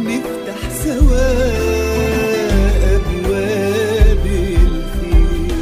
نفتح سوا أبواب الخير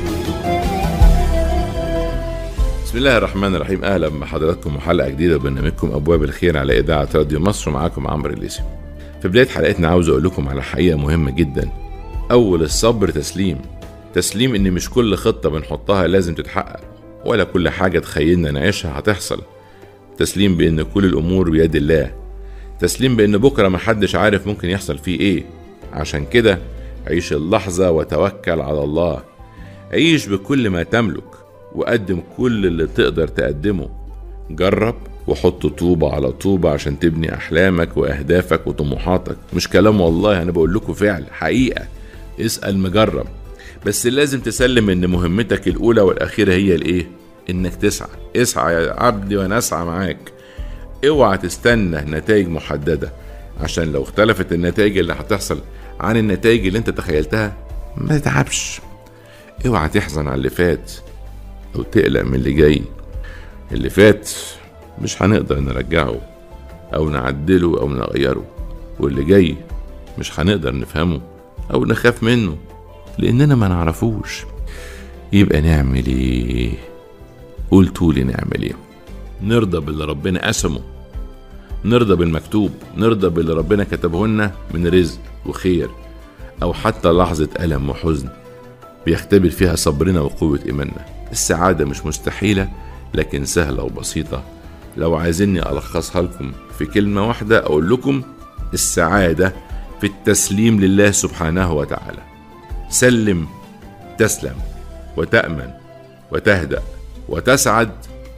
بسم الله الرحمن الرحيم اهلا بحضراتكم وحلقه جديده برنامجكم ابواب الخير على اذاعه راديو مصر ومعاكم عمرو الليسي. في بدايه حلقتنا عاوز اقول لكم على حقيقه مهمه جدا. اول الصبر تسليم. تسليم ان مش كل خطه بنحطها لازم تتحقق ولا كل حاجه تخيلنا نعيشها هتحصل. تسليم بان كل الامور بيد الله. تسليم بان بكره محدش عارف ممكن يحصل فيه ايه. عشان كده عيش اللحظه وتوكل على الله. عيش بكل ما تملك وقدم كل اللي تقدر تقدمه جرب وحط طوبة على طوبة عشان تبني أحلامك وأهدافك وطموحاتك مش كلام والله أنا بقول لكم فعل حقيقة اسأل مجرب بس لازم تسلم إن مهمتك الأولى والأخيرة هي الإيه؟ إنك تسعى اسعى يا عبدي وأنا أسعى معاك اوعى تستنى نتائج محددة عشان لو اختلفت النتائج اللي هتحصل عن النتائج اللي انت تخيلتها ما تتعبش اوعى تحزن على اللي فات او تقلق من اللي جاي اللي فات مش هنقدر نرجعه او نعدله او نغيره واللي جاي مش هنقدر نفهمه او نخاف منه لاننا ما نعرفوش يبقى نعمل ايه قلتوا لي نعمل ايه نرضى باللي ربنا قسمه نرضى بالمكتوب نرضى باللي ربنا كتبه لنا من رزق وخير او حتى لحظة ألم وحزن بيختبر فيها صبرنا وقوة إيماننا السعادة مش مستحيلة لكن سهلة وبسيطة لو عايزيني ألخصها لكم في كلمة واحدة أقول لكم السعادة في التسليم لله سبحانه وتعالى سلم تسلم وتأمن وتهدأ وتسعد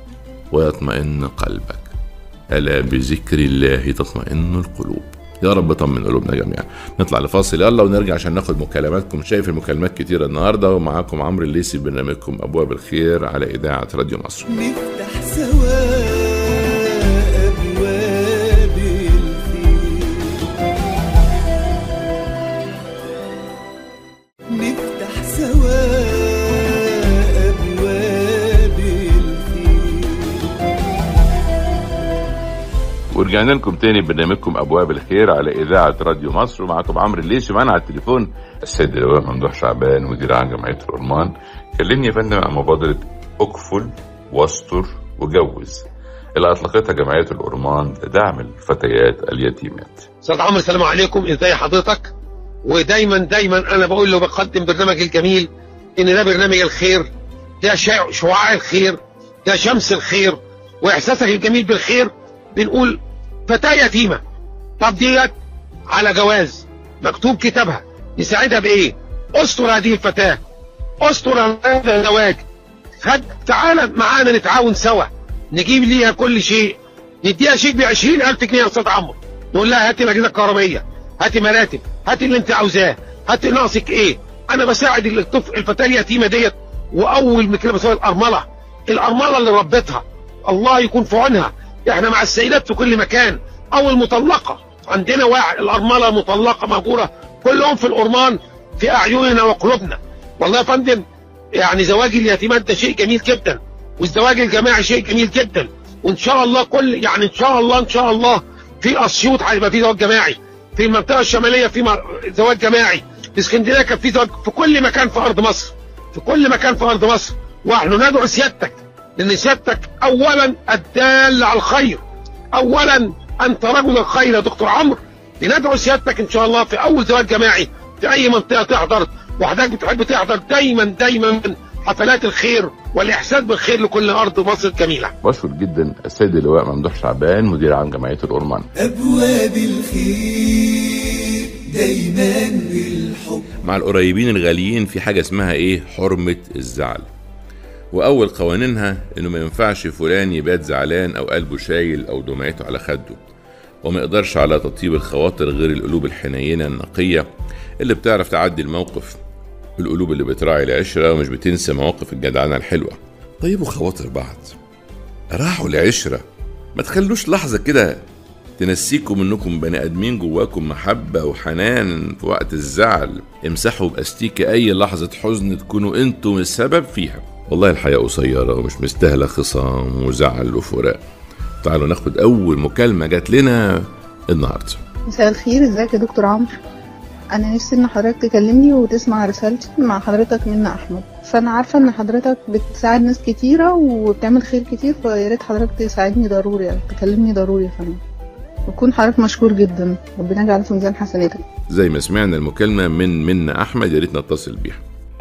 ويطمئن قلبك ألا بذكر الله تطمئن القلوب يا رب طمن قلوبنا جميعا نطلع لفاصل يلا ونرجع عشان ناخد مكالماتكم شايف المكالمات كتيرة النهاردة ومعاكم عمرو الليسي برنامجكم أبواب الخير على إذاعة راديو مصر نفتح سوا أبواب الخير نفتح سوا أبواب الخير ورجعنا لكم تاني برنامجكم ابواب الخير على اذاعه راديو مصر ومعكم عمرو الليسي معانا على التليفون السيد اللواء ممدوح شعبان مدير عام جمعيه الأرمان كلمني يا فندم عن مبادره اكفل واستر وجوز اللي اطلقتها جمعيه الأرمان لدعم الفتيات اليتيمات استاذ عمرو السلام عليكم ازاي حضرتك ودايما دايما انا بقول له بقدم برنامج الجميل ان ده برنامج الخير ده شع- شعاع الخير ده شمس الخير واحساسك الجميل بالخير بنقول فتاة يتيمة طب ديت على جواز مكتوب كتابها نساعدها بايه استر هذه الفتاة استر هذا الزواج خد تعالى معانا نتعاون سوا نجيب ليها كل شيء نديها شيء ب 20000 جنيه يا استاذ عمرو نقول لها هاتي الاجهزه الكهربائيه هاتي مراتب هاتي اللي انت عاوزاه هاتي ناقصك ايه انا بساعد الطفل الفتاه اليتيمه ديت واول من كده بسوي الارمله الارمله اللي ربتها الله يكون في عونها احنا مع السيدات في كل مكان او المطلقه عندنا واحد الارمله المطلقه مهجوره كلهم في الأرمان في اعيننا وقلوبنا والله يا فندم يعني زواج اليتيمات ده شيء جميل جدا والزواج الجماعي شيء جميل جدا وان شاء الله كل يعني ان شاء الله ان شاء الله في اسيوط هيبقى في زواج جماعي في المنطقه الشماليه في م- زواج جماعي في اسكندريه كان في زواج في كل مكان في ارض مصر في كل مكان في ارض مصر ونحن ندعو سيادتك لان سيادتك اولا الدال على الخير اولا انت رجل الخير يا دكتور عمرو لندعو سيادتك ان شاء الله في اول زواج جماعي في اي منطقه تحضر وحضرتك بتحب تحضر دايما دايما من حفلات الخير والاحساس بالخير لكل ارض مصر الجميله بشكر جدا السيد اللواء ممدوح شعبان مدير عام جمعيه الأرمان أبواب الخير دايما بالحب مع القريبين الغاليين في حاجة اسمها ايه حرمة الزعل وأول قوانينها إنه ما ينفعش فلان يبات زعلان أو قلبه شايل أو دمعته على خده وما يقدرش على تطيب الخواطر غير القلوب الحنينة النقية اللي بتعرف تعدي الموقف القلوب اللي بتراعي العشرة ومش بتنسى مواقف الجدعنة الحلوة طيبوا خواطر بعض راحوا العشرة ما تخلوش لحظة كده تنسيكم انكم بني ادمين جواكم محبة وحنان في وقت الزعل امسحوا باستيكة اي لحظة حزن تكونوا انتم السبب فيها والله الحياة قصيرة ومش مستاهلة خصام وزعل وفراق تعالوا ناخد اول مكالمة جات لنا النهاردة مساء الخير ازيك يا دكتور عمرو انا نفسي ان حضرتك تكلمني وتسمع رسالتي مع حضرتك منى احمد فانا عارفه ان حضرتك بتساعد ناس كتيره وبتعمل خير كتير فيا ريت حضرتك تساعدني ضروري يعني تكلمني ضروري يا فندم وكون حضرتك مشكور جدا ربنا يجعله في ميزان حسناتك زي ما سمعنا المكالمة من منا أحمد يا ريت نتصل بيها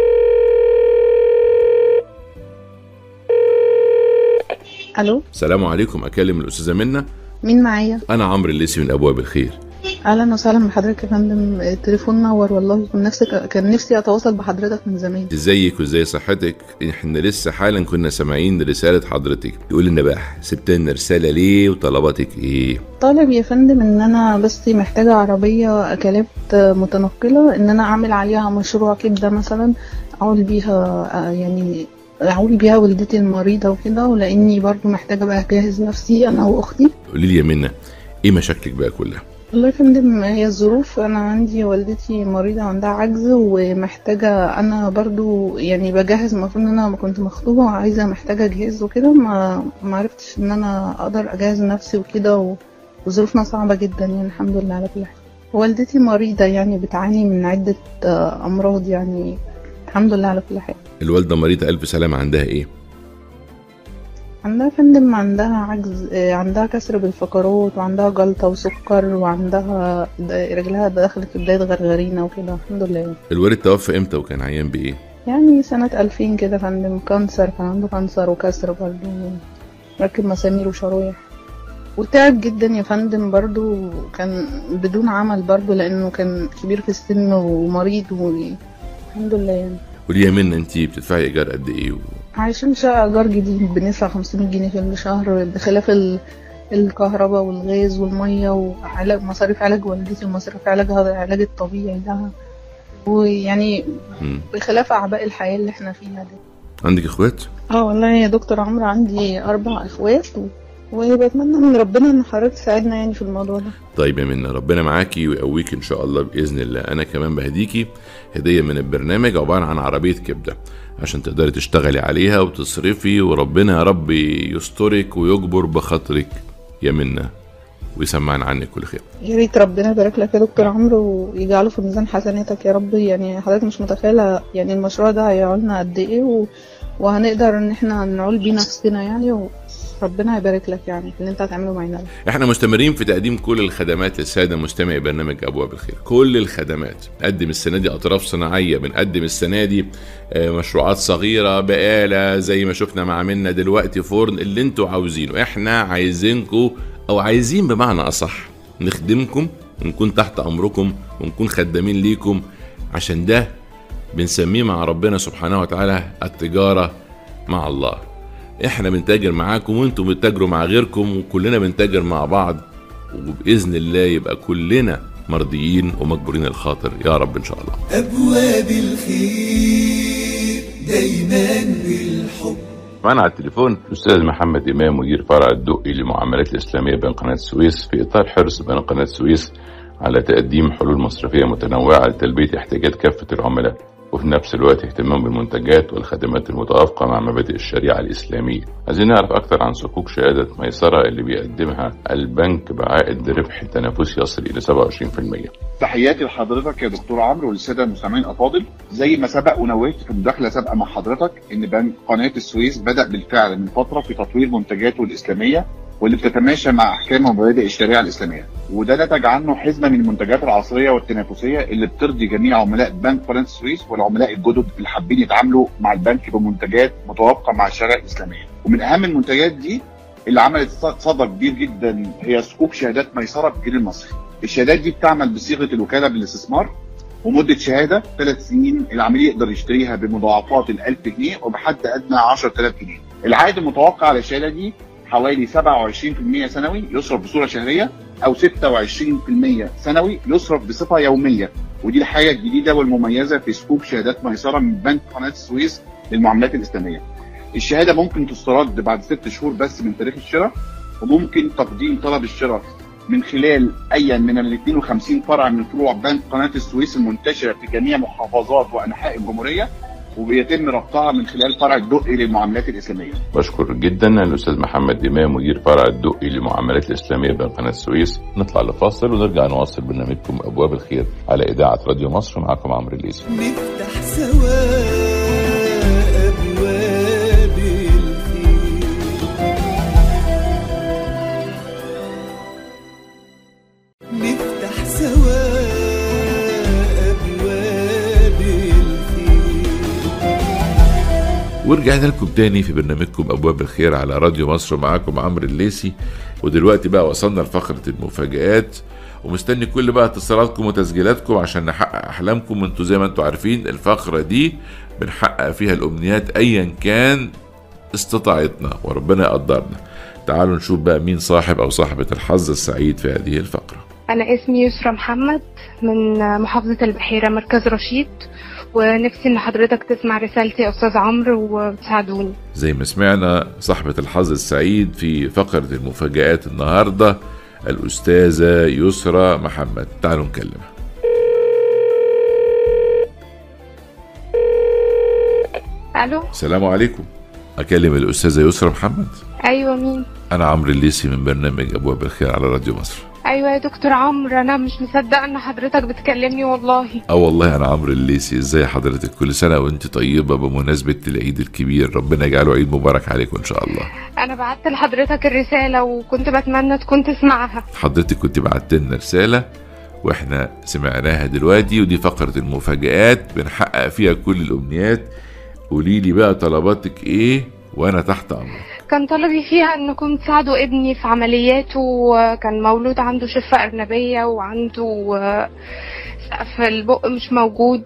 الو السلام عليكم أكلم الأستاذة منا مين معايا أنا عمرو الليسي من أبواب الخير اهلا وسهلا بحضرتك يا فندم التليفون نور والله كان نفسي كان نفسي اتواصل بحضرتك من زمان ازيك وازاي صحتك احنا لسه حالا كنا سامعين رسالة حضرتك يقول لنا بقى سبت لنا رسالة ليه وطلباتك ايه طالب يا فندم ان انا بس محتاجة عربية اكلات متنقلة ان انا اعمل عليها مشروع كبدة مثلا اعول بيها آه، يعني اعول بيها والدتي المريضة وكده ولاني برضو محتاجة بقى اجهز نفسي انا واختي قولي لي يا منا ايه مشاكلك بقى كلها والله يا فندم هي الظروف انا عندي والدتي مريضة عندها عجز ومحتاجة انا برضو يعني بجهز المفروض ان انا كنت مخطوبة وعايزة محتاجة اجهز وكده ما ما عرفتش ان انا اقدر اجهز نفسي وكده و- وظروفنا صعبة جدا يعني الحمد لله على كل حال والدتي مريضة يعني بتعاني من عدة آه، امراض يعني الحمد لله على كل حال الوالدة مريضة ألف سلامة عندها ايه عندها يا فندم عندها عجز آه، عندها كسر بالفقرات وعندها جلطة وسكر وعندها د- رجلها دخلت في بداية غرغرينة وكده الحمد لله يعني. الوالد توفى امتى وكان عيان بايه يعني سنة ألفين كده يا فندم كانسر كان عنده كانسر وكسر برضه ركب مسامير وشرايح وتعب جدا يا فندم برضه كان بدون عمل برضه لأنه كان كبير في السن ومريض والحمد لله يعني قولي يا منا انت بتدفعي ايجار قد ايه و... عايشين شقة إيجار جديد بندفع 500 جنيه في الشهر بخلاف ال... الكهرباء والغاز والمية وعلاج مصاريف علاج والدتي ومصاريف علاجها العلاج الطبيعي ده ويعني مم. بخلاف أعباء الحياة اللي احنا فيها دي عندك اخوات اه والله يا دكتور عمرو عندي أربع إخوات و... وبتمنى من ربنا إن حضرتك تساعدنا يعني في الموضوع ده طيب يا منا ربنا معاكي ويقويك ان شاء الله باذن الله انا كمان بهديكي هديه من البرنامج عباره عن عربيه كبده عشان تقدري تشتغلي عليها وتصرفي وربنا يا رب يسترك ويجبر بخاطرك يا منا ويسمعنا عنك كل خير يا ريت ربنا يبارك لك يا دكتور عمرو ويجعله في ميزان حسناتك يا رب يعني حضرتك مش متخيلة يعني المشروع ده هيعولنا قد ايه و... وهنقدر ان احنا نعول بيه نفسنا يعني وربنا يبارك لك يعني في اللي انت هتعمله معانا ده. احنا مستمرين في تقديم كل الخدمات للساده مستمعي برنامج ابواب الخير كل الخدمات بنقدم السنه دي اطراف صناعيه بنقدم السنه دي آه، مشروعات صغيره بقاله زي ما شفنا مع منا دلوقتي فرن اللي انتوا عاوزينه احنا عايزينكم او عايزين بمعنى اصح نخدمكم ونكون تحت امركم ونكون خدامين ليكم عشان ده بنسميه مع ربنا سبحانه وتعالى التجاره مع الله احنا بنتاجر معاكم وانتم بتتاجروا مع غيركم وكلنا بنتاجر مع بعض وباذن الله يبقى كلنا مرضيين ومجبورين الخاطر يا رب ان شاء الله أبواب الخير دايما بالحب معنا على التليفون الاستاذ محمد امام مدير فرع الدقي للمعاملات الاسلاميه بين قناه السويس في اطار حرص بين قناه السويس على تقديم حلول مصرفيه متنوعه لتلبيه احتياجات كافه العملاء وفي نفس الوقت اهتمام بالمنتجات والخدمات المتوافقه مع مبادئ الشريعه الاسلاميه. عايزين نعرف اكثر عن صكوك شهاده ميسره اللي بيقدمها البنك بعائد ربح تنافسي يصل الى 27%. تحياتي لحضرتك يا دكتور عمرو وللساده المستمعين الافاضل زي ما سبق ونوهت في مداخله سابقه مع حضرتك ان بنك قناه السويس بدا بالفعل من فتره في تطوير منتجاته الاسلاميه واللي بتتماشى مع احكام ومبادئ الشريعه الاسلاميه وده نتج عنه حزمه من المنتجات العصريه والتنافسيه اللي بترضي جميع عملاء بنك قناه السويس والعملاء الجدد اللي حابين يتعاملوا مع البنك بمنتجات متوافقه مع الشريعه الاسلاميه ومن اهم المنتجات دي اللي عملت صدى كبير جدا هي صكوك شهادات ميسره بالجنيه المصري الشهادات دي بتعمل بصيغه الوكاله بالاستثمار ومده شهاده ثلاث سنين العميل يقدر يشتريها بمضاعفات ال 1000 جنيه وبحد ادنى 10000 جنيه. العائد المتوقع على الشهاده دي حوالي 27% سنوي يصرف بصوره شهريه او 26% سنوي يصرف بصفه يوميه ودي الحاجه الجديده والمميزه في سكوب شهادات ميسره من بنك قناه السويس للمعاملات الاسلاميه. الشهاده ممكن تسترد بعد ست شهور بس من تاريخ الشراء وممكن تقديم طلب الشراء من خلال اي من ال 52 فرع من فروع بنك قناه السويس المنتشره في جميع محافظات وانحاء الجمهوريه وبيتم ربطها من خلال فرع الدقي للمعاملات الاسلاميه. بشكر جدا الاستاذ محمد امام مدير فرع الدقي للمعاملات الاسلاميه بقناه السويس نطلع لفاصل ونرجع نواصل برنامجكم ابواب الخير على اذاعه راديو مصر معكم عمرو الليثي نفتح سوا أبواب الخير نفتح سوا أبواب الخير ورجعنا لكم تاني في برنامجكم ابواب الخير على راديو مصر معاكم عمرو الليثي ودلوقتي بقى وصلنا لفقره المفاجآت ومستني كل بقى اتصالاتكم وتسجيلاتكم عشان نحقق احلامكم انتوا زي ما انتوا عارفين الفقره دي بنحقق فيها الامنيات ايا كان استطاعتنا وربنا يقدرنا تعالوا نشوف بقى مين صاحب او صاحبه الحظ السعيد في هذه الفقره أنا اسمي يسرا محمد من محافظة البحيرة مركز رشيد ونفسي إن حضرتك تسمع رسالتي يا أستاذ عمرو وتساعدوني زي ما سمعنا صاحبة الحظ السعيد في فقرة المفاجآت النهاردة الأستاذة يسرى محمد تعالوا نكلمها ألو السلام عليكم أكلم الأستاذة يسرى محمد أيوة مين أنا عمرو الليثي من برنامج أبواب الخير على راديو مصر أيوة يا دكتور عمرو أنا مش مصدقة إن حضرتك بتكلمني والله اه والله انا عمرو الليثي ازاي حضرتك كل سنه وانت طيبه بمناسبه العيد الكبير ربنا يجعله عيد مبارك عليكم ان شاء الله أنا بعت لحضرتك الرسالة وكنت بتمنى تكون تسمعها حضرتك كنت بعت لنا رساله واحنا سمعناها دلوقتي ودي فقره المفاجآت بنحقق فيها كل الامنيات قولي لي بقى طلباتك ايه وانا تحت امرك كان طلبي فيها انكم تساعدوا ابني في عملياته كان مولود عنده شفة أرنبية وعنده آه، سقف البق مش موجود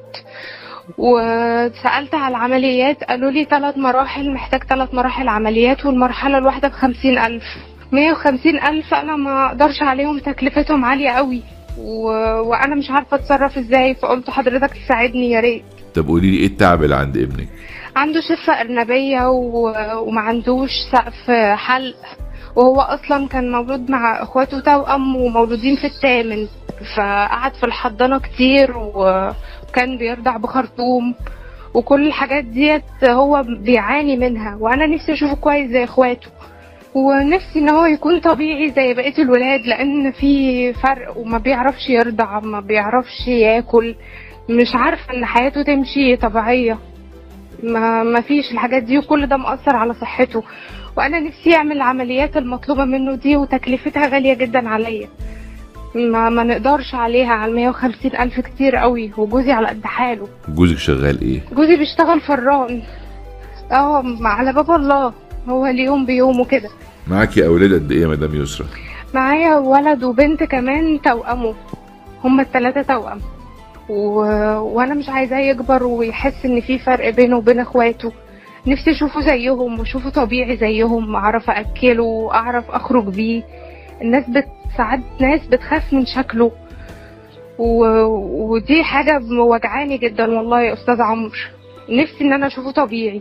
وسألت على العمليات قالوا لي ثلاث مراحل محتاج ثلاث مراحل عمليات والمرحلة الواحدة بخمسين ألف مية وخمسين ألف أنا ما أقدرش عليهم تكلفتهم عالية قوي و... وأنا مش عارفة أتصرف إزاي فقلت حضرتك تساعدني يا ريت طب قولي لي ايه التعب اللي عند ابنك عنده شفة أرنبية و... وما عندوش سقف حلق وهو أصلا كان مولود مع إخواته توأم ومولودين في الثامن فقعد في الحضانة كتير و- وكان بيرضع بخرطوم وكل الحاجات ديت هو بيعاني منها وأنا نفسي أشوفه كويس زي إخواته ونفسي ان هو يكون طبيعي زي بقية الولاد لان في فرق وما بيعرفش يرضع ما بيعرفش ياكل مش عارفة ان حياته تمشي طبيعية ما ما فيش الحاجات دي وكل ده مأثر على صحته وانا نفسي يعمل العمليات المطلوبة منه دي وتكلفتها غالية جدا عليا ما ما نقدرش عليها على 150 ألف كتير قوي وجوزي على قد حاله جوزك شغال ايه جوزي بيشتغل فران اه على باب الله هو اليوم بيومه كده معاكي اولاد قد ايه يا مدام يسرا معايا ولد وبنت كمان توأمه هما التلاتة توأم و... وانا مش عايزاه يكبر ويحس ان في فرق بينه وبين اخواته نفسي اشوفه زيهم واشوفه طبيعي زيهم اعرف اكله اعرف اخرج بيه الناس بت... ساعات ناس بتخاف من شكله و... ودي حاجة وجعاني جدا والله يا استاذ عمرو نفسي ان انا اشوفه طبيعي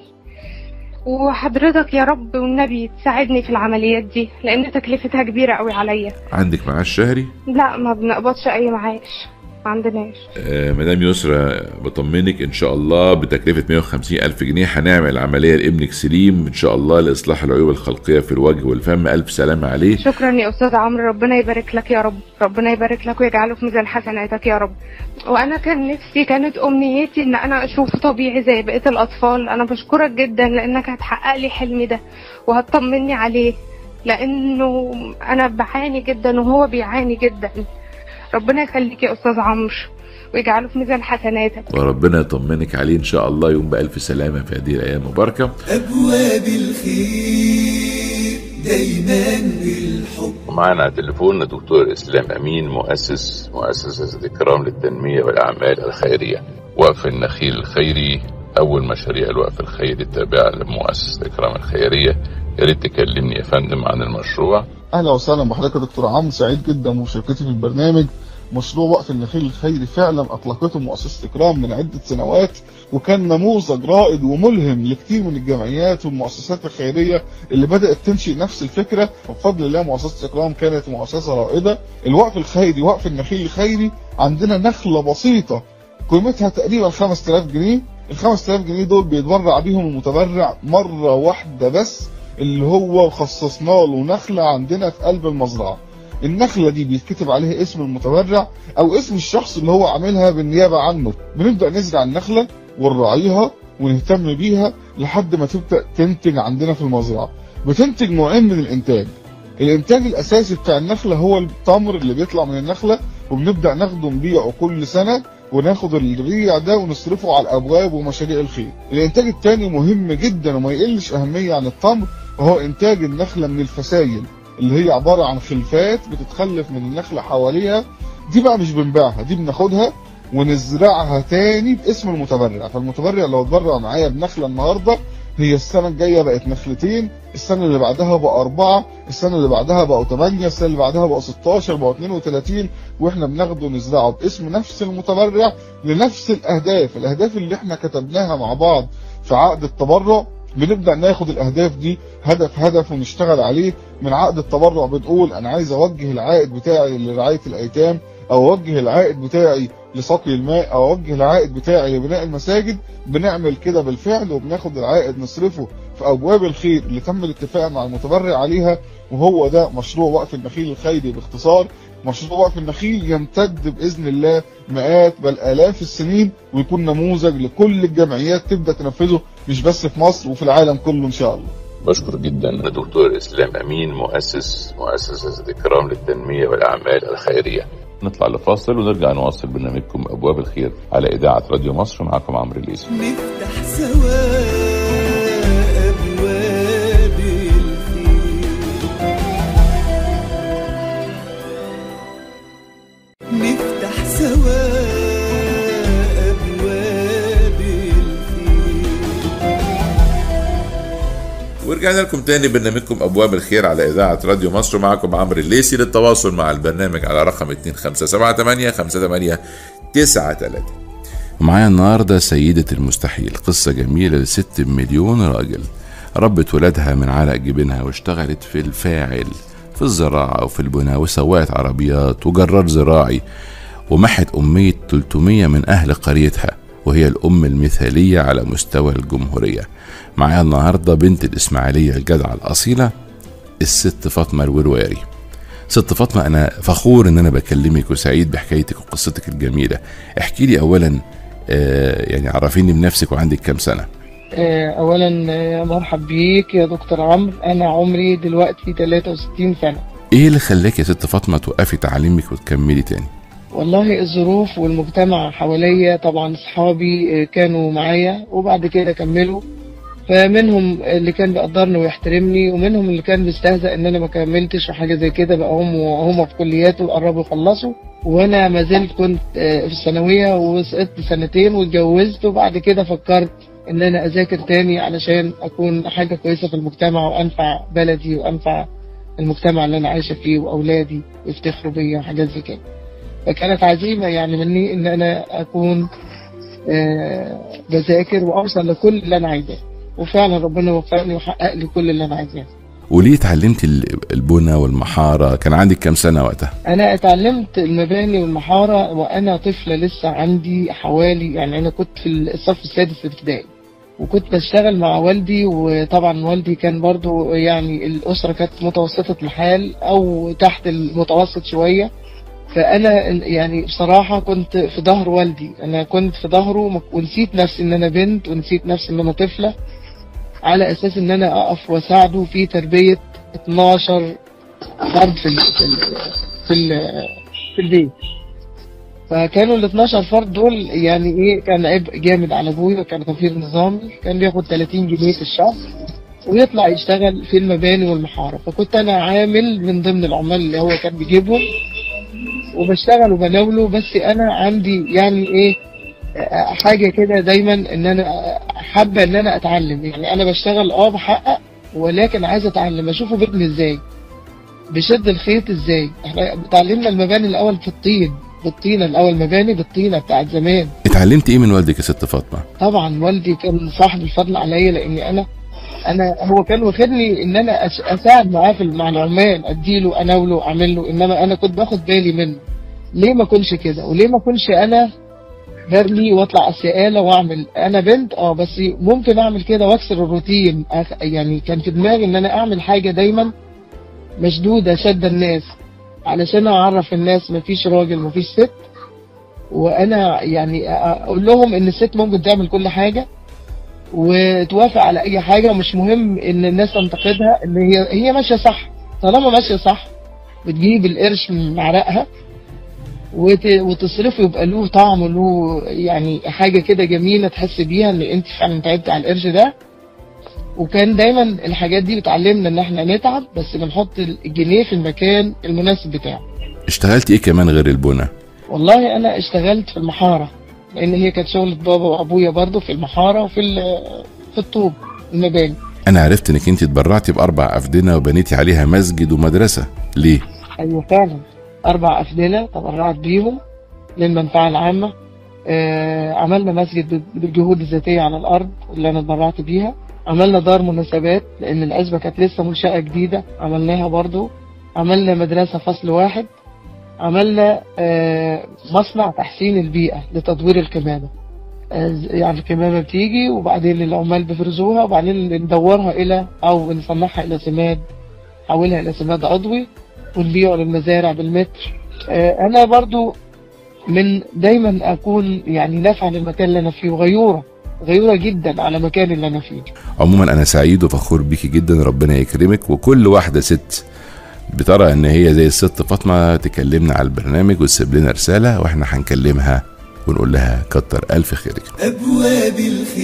وحضرتك يا رب والنبي تساعدني في العمليات دي لان تكلفتها كبيرة قوي عليا عندك معاش شهري لا ما بنقبضش اي معاش ما عندناش آه، مدام يسرا بطمنك ان شاء الله بتكلفه 150 الف جنيه هنعمل عمليه لابنك سليم ان شاء الله لاصلاح العيوب الخلقيه في الوجه والفم الف سلامه عليه شكرا يا استاذ عمرو ربنا يبارك لك يا رب ربنا يبارك لك ويجعله في ميزان حسناتك يا رب وانا كان نفسي كانت امنيتي ان انا اشوفه طبيعي زي بقيه الاطفال انا بشكرك جدا لانك هتحقق لي حلمي ده وهتطمني عليه لانه انا بعاني جدا وهو بيعاني جدا ربنا يخليك يا استاذ عمرو ويجعله في ميزان حسناتك وربنا يطمنك عليه ان شاء الله يوم بالف سلامه في هذه الايام المباركه أبواب الخير دايما بالحب ومعنا على التليفون دكتور اسلام امين مؤسس مؤسسه اكرام للتنميه والاعمال الخيريه وقف النخيل الخيري اول مشاريع الوقف الخيري التابعه لمؤسسه اكرام الخيريه يا ريت تكلمني يا فندم عن المشروع اهلا وسهلا بحضرتك يا دكتور عمرو سعيد جدا بمشاركتي في البرنامج مشروع وقف النخيل الخيري فعلا اطلقته مؤسسه اكرام من عده سنوات وكان نموذج رائد وملهم لكثير من الجمعيات والمؤسسات الخيريه اللي بدات تنشئ نفس الفكره وبفضل الله مؤسسه اكرام كانت مؤسسه رائده الوقف الخيري وقف النخيل الخيري عندنا نخله بسيطه قيمتها تقريبا 5000 جنيه ال 5000 جنيه دول بيتبرع بيهم المتبرع مره واحده بس اللي هو خصصنا له نخله عندنا في قلب المزرعه النخله دي بيتكتب عليها اسم المتبرع او اسم الشخص اللي هو عاملها بالنيابه عنه بنبدا نزرع النخله ونراعيها ونهتم بيها لحد ما تبدا تنتج عندنا في المزرعه بتنتج نوعين من الانتاج الانتاج الاساسي بتاع النخله هو التمر اللي بيطلع من النخله وبنبدا ناخده نبيعه كل سنه وناخد الريع ده ونصرفه على الابواب ومشاريع الخير الانتاج الثاني مهم جدا وما يقلش اهميه عن التمر وهو انتاج النخله من الفسايل اللي هي عباره عن خلفات بتتخلف من النخله حواليها دي بقى مش بنبيعها دي بناخدها ونزرعها تاني باسم المتبرع فالمتبرع لو اتبرع معايا بنخله النهارده هي السنه الجايه بقت نخلتين السنه اللي بعدها بقى اربعه السنه اللي بعدها بقوا 8 السنه اللي بعدها بقوا 16 بقوا 32 واحنا بناخده نزرعه باسم نفس المتبرع لنفس الاهداف الاهداف اللي احنا كتبناها مع بعض في عقد التبرع بنبدا ناخد الاهداف دي هدف هدف ونشتغل عليه من عقد التبرع بنقول انا عايز اوجه العائد بتاعي لرعايه الايتام او اوجه العائد بتاعي لسقي الماء او اوجه العائد بتاعي لبناء المساجد بنعمل كده بالفعل وبناخد العائد نصرفه في ابواب الخير اللي تم الاتفاق مع المتبرع عليها وهو ده مشروع وقف النخيل الخيري باختصار مشروع وقف النخيل يمتد باذن الله مئات بل الاف السنين ويكون نموذج لكل الجمعيات تبدا تنفذه مش بس في مصر وفي العالم كله ان شاء الله بشكر جدا الدكتور اسلام امين مؤسس مؤسسه اكرام للتنميه والاعمال الخيريه نطلع لفاصل ونرجع نواصل برنامجكم ابواب الخير على اذاعه راديو مصر معكم عمرو الليثي نفتح سوا أبواب الخير نفتح سوا أبواب الخير ورجعنا لكم تاني برنامجكم ابواب الخير على اذاعه راديو مصر معكم عمرو الليثي للتواصل مع البرنامج على رقم 2578 58 93 ومعايا النهارده سيدة المستحيل قصة جميلة لست مليون راجل ربت ولادها من علق جبينها واشتغلت في الفاعل في الزراعة وفي البناء وسواقة عربيات وجرار زراعي ومحت أمية 300 من أهل قريتها وهي الأم المثالية على مستوى الجمهورية معايا النهاردة بنت الإسماعيلية الجدعة الأصيلة الست فاطمة الورواري ست فاطمة أنا فخور إن أنا بكلمك وسعيد بحكايتك وقصتك الجميلة احكي لي أولا آه، يعني عرفيني بنفسك وعندك كام سنة آه، اولا آه، مرحب بيك يا دكتور عمرو انا عمري دلوقتي 63 سنه إيه اللي خلاك يا ست فاطمة توقفي تعليمك وتكملي تاني والله الظروف والمجتمع حواليا طبعا اصحابي آه، كانوا معايا وبعد كده كملوا فمنهم اللي كان بيقدرني ويحترمني ومنهم اللي كان بيستهزأ ان انا ما كملتش وحاجه زي كده بقى هم هم في كليات وقربوا يخلصوا وانا ما زلت كنت آه، في الثانويه وسقطت سنتين واتجوزت وبعد كده فكرت ان انا اذاكر تاني علشان اكون حاجه كويسه في المجتمع وانفع بلدي وانفع المجتمع اللي انا عايشه فيه واولادي يفتخروا بيا وحاجات زي كده فكانت عزيمه يعني مني ان انا اكون آه، بذاكر واوصل لكل اللي انا عايزاه وفعلا ربنا وفقني وحقق لي كل اللي انا عايزاه وليه اتعلمتي ال- البنى والمحارة كان عندك كام سنة وقتها انا اتعلمت المباني والمحاره وانا طفله لسه عندي حوالي يعني انا كنت في الصف السادس ابتدائي وكنت بشتغل مع والدي وطبعا والدي كان برضو يعني الاسره كانت متوسطه الحال او تحت المتوسط شويه فانا يعني بصراحه كنت في ظهر والدي انا كنت في ظهره ونسيت نفسي ان انا بنت ونسيت نفسي ان انا طفله على اساس ان انا اقف واساعده في تربيه 12 فرد في ال في ال في, ال في البيت فكانوا ال 12 فرد دول يعني ايه كان عبء جامد على ابويا كان توفير نظامي كان بياخد 30 جنيه في الشهر ويطلع يشتغل في المباني والمحاره فكنت انا عامل من ضمن العمال اللي هو كان بيجيبهم وبشتغل وبناوله بس انا عندي يعني ايه آه، حاجه كده دايما ان انا آه، حابه ان انا اتعلم يعني انا بشتغل اه بحقق ولكن عايز اتعلم اشوفه بيبني ازاي بشد الخيط ازاي احنا اتعلمنا المباني الاول في الطين بالطينه الاول مباني بالطينه بتاعت زمان اتعلمتي ايه من والدك يا ست فاطمة طبعا والدي كان صاحب الفضل عليا لاني انا انا هو كان واخدني ان انا أس- اساعد معاه في مع العمال اديله اناوله اعمل له انما انا كنت باخد بالي منه ليه ما اكونش كده وليه ما اكونش انا برمي واطلع السقاله واعمل انا بنت اه بس ممكن اعمل كده واكسر الروتين أخ- يعني كان في دماغي ان انا اعمل حاجه دايما مشدوده شد الناس علشان اعرف الناس مفيش راجل مفيش ست وانا يعني اقول لهم ان الست ممكن تعمل كل حاجه وتوافق على اي حاجه ومش مهم ان الناس تنتقدها ان هي هي ماشيه صح طالما ماشيه صح بتجيب القرش من عرقها وت... وتصرفه يبقى له طعم وله يعني حاجه كده جميله تحس بيها ان انت فعلا تعبت على القرش ده وكان دايما الحاجات دي بتعلمنا ان احنا نتعب بس بنحط الجنيه في المكان المناسب بتاعه اشتغلت ايه كمان غير البنى والله انا اشتغلت في المحاره لان هي كانت شغلة بابا وابويا برضو في المحاره وفي ال- في الطوب المباني انا عرفت انك انت اتبرعتي باربع افدنه وبنيتي عليها مسجد ومدرسه ليه ايوه فعلا اربع افدنه تبرعت بيهم للمنفعه العامه آه عملنا مسجد بال- بالجهود الذاتيه على الارض اللي انا اتبرعت بيها عملنا دار مناسبات لان العزبه كانت لسه منشاه جديده عملناها برضو عملنا مدرسه فصل واحد عملنا آه مصنع تحسين البيئه لتطوير الكمامه آه، يعني الكمامه بتيجي وبعدين العمال بيفرزوها وبعدين ندورها الى او نصنعها الى سماد نحولها الى سماد عضوي ونبيعه للمزارع بالمتر آه، انا برضو من دايما اكون يعني نافعه للمكان اللي انا فيه وغيوره غيوره جدا على المكان اللي انا فيه عموما انا سعيد وفخور بيكي جدا ربنا يكرمك وكل واحده ست بترى ان هي زي الست فاطمه تكلمنا على البرنامج وتسيب لنا رساله واحنا هنكلمها ونقول لها كتر الف خيرك أبواب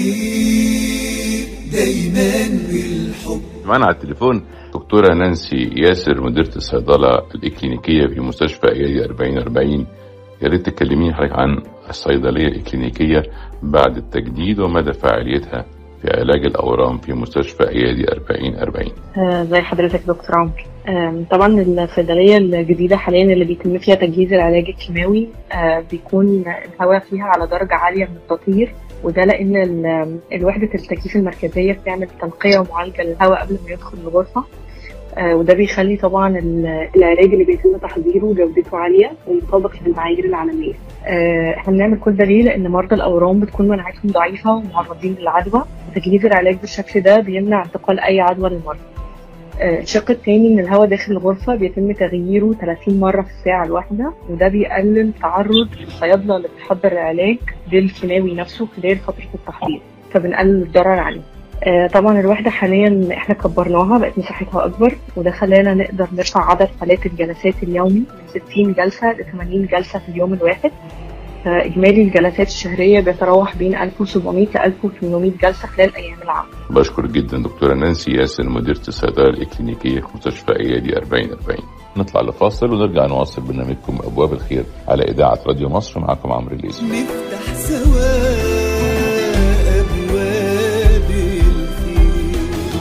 الخير دايما بالحب معانا على التليفون دكتورة نانسي ياسر مديرة الصيدلة الإكلينيكية في مستشفى إيادي 4040 يا ريت تكلميني حضرتك عن الصيدلية الإكلينيكية بعد التجديد ومدى فعاليتها في علاج الأورام في مستشفى إيادي 4040 آه، زي حضرتك دكتور عمرو آم، طبعا الصيدلية الجديدة حاليا اللي بيتم فيها تجهيز العلاج الكيماوي آه، بيكون الهواء فيها على درجة عالية من التطهير وده لأن ال- الوحدة التكييف المركزية بتعمل تنقية ومعالجة للهواء قبل ما يدخل الغرفة آه، وده بيخلي طبعا ال- العلاج اللي بيتم تحضيره جودته عالية ومطابق للمعايير العالمية آه، احنا بنعمل كل ده ليه؟ لأن مرضى الأورام بتكون مناعتهم ضعيفة ومعرضين للعدوى وتجهيز العلاج بالشكل ده بيمنع انتقال أي عدوى للمرضى آه، الشق الثاني ان الهواء داخل الغرفه بيتم تغييره 30 مره في الساعه الواحده وده بيقلل تعرض الصيادله اللي بتحضر العلاج للكيماوي نفسه خلال فتره التحضير فبنقلل الضرر عليه آه، طبعا الوحدة حاليا احنا كبرناها بقت مساحتها أكبر وده خلانا نقدر نرفع عدد حالات الجلسات اليومي من 60 جلسة ل 80 جلسة في اليوم الواحد فإجمالي الجلسات الشهرية بيتراوح بين 1700 ل 1800 جلسة خلال أيام العمل بشكر جدا دكتورة نانسي ياسر مديرة الصيدلة الإكلينيكية في مستشفى إيادي 4040 نطلع لفاصل ونرجع نواصل برنامجكم أبواب الخير على إذاعة راديو مصر معكم عمرو الليثي نفتح سوا أبواب الخير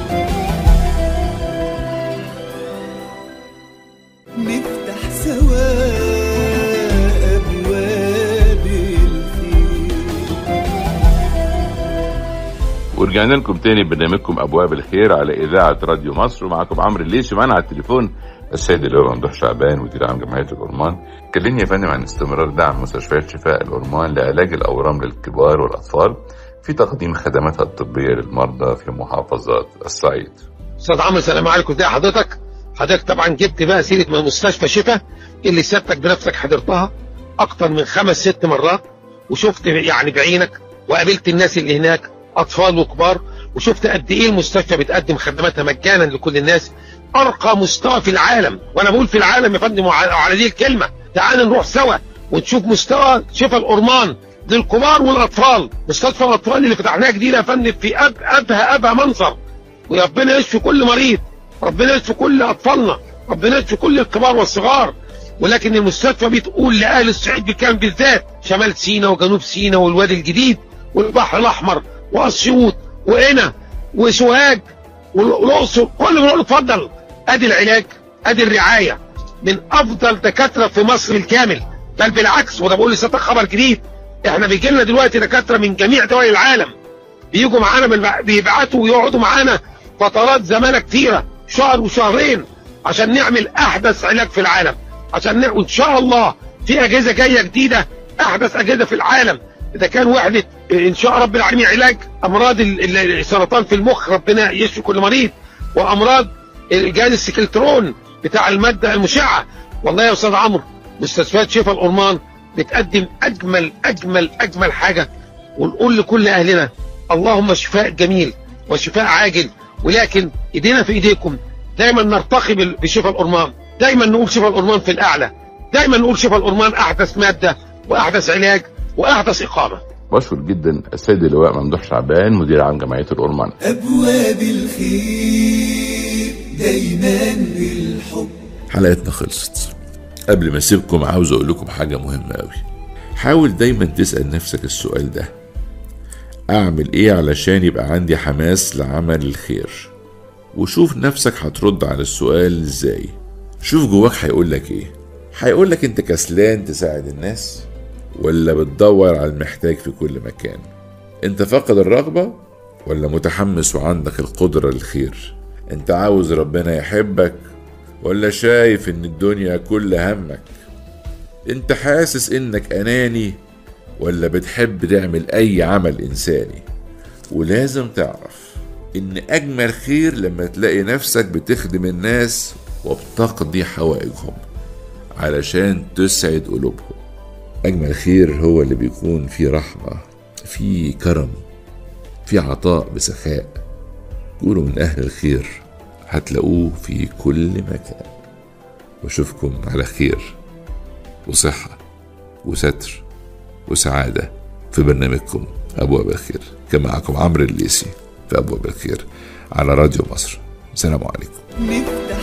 نفتح سوا أبواب الخير ورجعنا لكم تاني برنامجكم ابواب الخير على اذاعه راديو مصر ومعكم عمرو الليثي معانا على التليفون السيد اللواء ممدوح شعبان مدير عام جمعيه الأورمان كلمني يا فندم عن استمرار دعم مستشفيات شفاء الأورمان لعلاج الأورام للكبار والأطفال في تقديم خدماتها الطبية للمرضى في محافظات الصعيد استاذ عمرو السلام عليكم ازي حضرتك حضرتك طبعا جبت بقى سيره من مستشفى شفا اللي سيادتك بنفسك حضرتها اكتر من خمس ست مرات وشفت يعني بعينك وقابلت الناس اللي هناك اطفال وكبار وشفت قد ايه المستشفى بتقدم خدماتها مجانا لكل الناس ارقى مستوى في العالم وانا بقول في العالم يا فندم وعلى وعلى دي الكلمه تعال نروح سوا ونشوف مستوى شفا الأورمان للكبار والاطفال مستشفى الاطفال اللي فتحناها جديده يا فندم في أب ابهى ابهى منظر وربنا يشفي كل مريض ربنا يشفي كل اطفالنا ربنا يشفي كل الكبار والصغار ولكن المستشفى بتقول لاهل الصعيد بالكامل بالذات شمال سيناء وجنوب سيناء والوادي الجديد والبحر الاحمر واسيوط وقنا وسوهاج والاقصر كل بنقول اتفضل ادي العلاج ادي الرعايه من افضل دكاتره في مصر الكامل بل بالعكس وده بقول لسيادتك خبر جديد احنا بيجي لنا دلوقتي دكاتره من جميع دول العالم بيجوا معانا من بيبعتوا ويقعدوا معانا فترات زمانه كتيره شهر وشهرين عشان نعمل احدث علاج في العالم عشان نعمل ان شاء الله في اجهزه جايه جديده احدث اجهزه في العالم اذا كان وحده ان شاء رب العالمين علاج امراض ال- ال- السرطان في المخ ربنا يشفي كل مريض وامراض الجهاز السكلترون بتاع الماده المشعه والله يا استاذ عمرو مستشفيات شفا الأورمان بتقدم اجمل اجمل اجمل حاجه ونقول لكل اهلنا اللهم شفاء جميل وشفاء عاجل ولكن ايدينا في ايديكم دايما نرتقي بال- بشفا الأورمان دايما نقول شفا الأورمان في الاعلى دايما نقول شفا الأورمان احدث ماده واحدث علاج واحدث اقامه بشكر جدا السيد اللواء ممدوح شعبان مدير عام جمعيه الأورمان أبواب الخير دايما بالحب حلقتنا خلصت قبل ما اسيبكم عاوز اقول لكم حاجه مهمه قوي حاول دايما تسال نفسك السؤال ده اعمل ايه علشان يبقى عندي حماس لعمل الخير وشوف نفسك هترد على السؤال ازاي شوف جواك هيقول لك ايه هيقول لك انت كسلان تساعد الناس ولا بتدور على المحتاج في كل مكان انت فاقد الرغبه ولا متحمس وعندك القدره للخير انت عاوز ربنا يحبك ولا شايف ان الدنيا كل همك انت حاسس انك اناني ولا بتحب تعمل اي عمل انساني ولازم تعرف ان اجمل خير لما تلاقي نفسك بتخدم الناس وبتقضي حوائجهم علشان تسعد قلوبهم اجمل خير هو اللي بيكون فيه رحمه فيه كرم فيه عطاء بسخاء كونوا من اهل الخير هتلاقوه في كل مكان واشوفكم على خير وصحة وستر وسعادة في برنامجكم أبواب الخير كان معكم عمرو الليسي في أبواب الخير على راديو مصر سلام عليكم نفتح